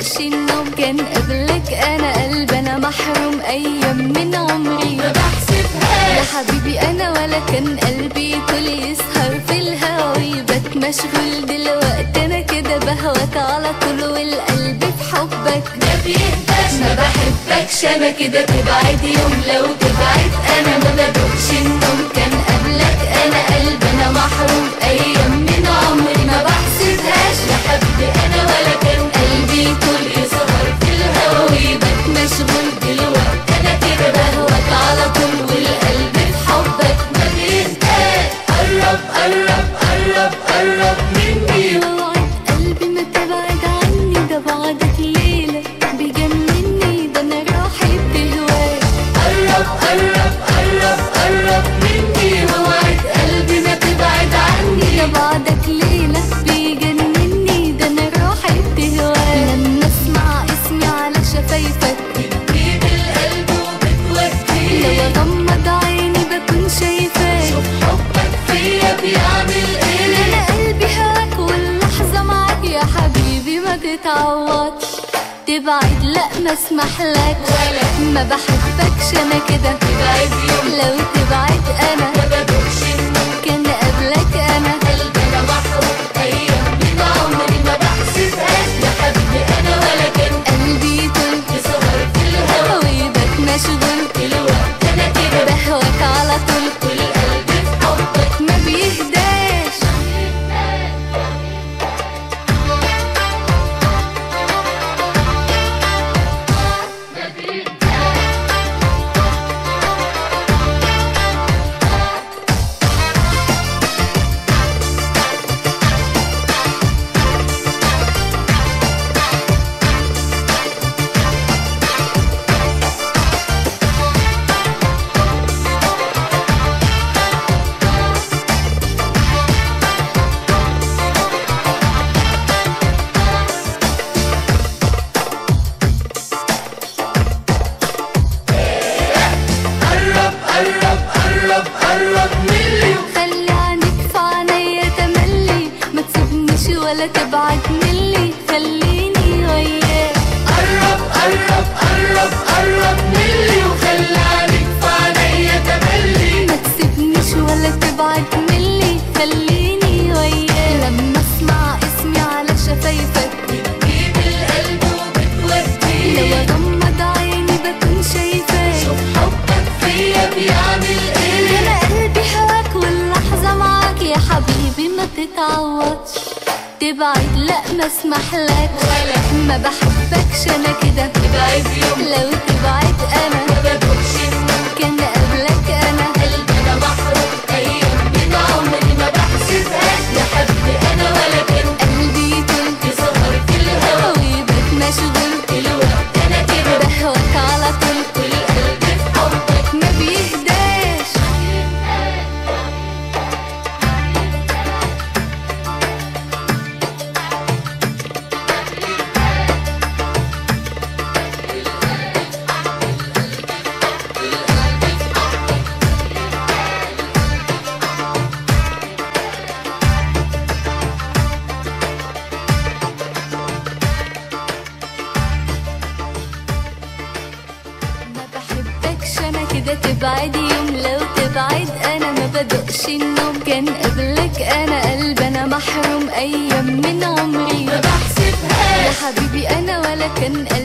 بدقش النوم كان قبلك انا قلب انا محروم ايام من عمري ما بحسبهاش يا حبيبي انا ولا كان قلبي طول يسهر في الهوا ويبات مشغول دلوقتي انا كده بهواك على طول والقلب في حبك ما بيهداش ما بحبكش انا كده تبعد يوم لو تبعد انا ما بدوقش النوم كان قبلك انا قلب انا محروم ايام من عمري ما بحسبهاش يا حبيبي انا ولا كان قلبي طول يسهر في الهوا ويبات مشغول دلوقتي انا كده بهواك على طول والقلب في حبك ما بيهداش قرب قرب قرب قرب مني ووعد قلبي ما تبعد عني ده بعدك ليلة بيجنني ده انا روحي بتهواك قرب قرب قرب قرب مني ووعد قلبي ما تبعد عني ده بعدك ليلة بيجنني ده انا روحي بتهواك لما اسمع اسمي على شفايفك بتجيب القلب لو وبتوديه اغمض عيني بكون شايفاك شوف حبك فيا بيعمل ايه انا قلبي هواك واللحظة معاك يا حبيبي ما تتعوضش تبعد لا ما اسمحلك ولا ما بحبكش انا كده تبعد يوم لو تبعد انا ما بدوقش النوم كان قبلك انا قلبي انا محروم ايام من عمري ما بحسبهاش يا حبيبي انا ولا كان قلبي طول يسهر في الهوا ويبك مشغول دلوقتي انا كده بهواك على طول والقلب في حبك ما بيهداش قرب قرب قرب قرب مني خلي عينيك في عينيا تملي ما تسيبنيش ولا تبعد مني خليني وياك قرب قرب قرب قرب مني وخلي عليك في عينيا تملي ما تسيبنيش ولا تبعد مني خليني وياك لما اسمع اسمي على شفايفك بتجيب القلب لو وبتوديه اغمض عيني بكون شايفاك شوف حبك فيا بيعمل ايه انا قلبي هواك واللحظة معاك يا حبيبي ما تتعوضش تبعد لا ما اسمحلك ولا ما بحبكش انا كده تبعد يوم لو تبعد انا ما بدوقش النوم كان قبلك انا قلبي انا محروم ايام من عمري ما بحسبهاش يا حبيبي انا ولا كان قلبي طول يسهر في الهوا ويبك مشغول دلوقتي انا كده بهواك على طول والقلب في حبك ما بيهداش ما بحبكش انا كده تبعد يوم لو تبعد انا ما بدقش النوم كان قبلك انا قلب انا محروم ايام من عمري ما بحسبهاش يا حبيبي انا ولا كان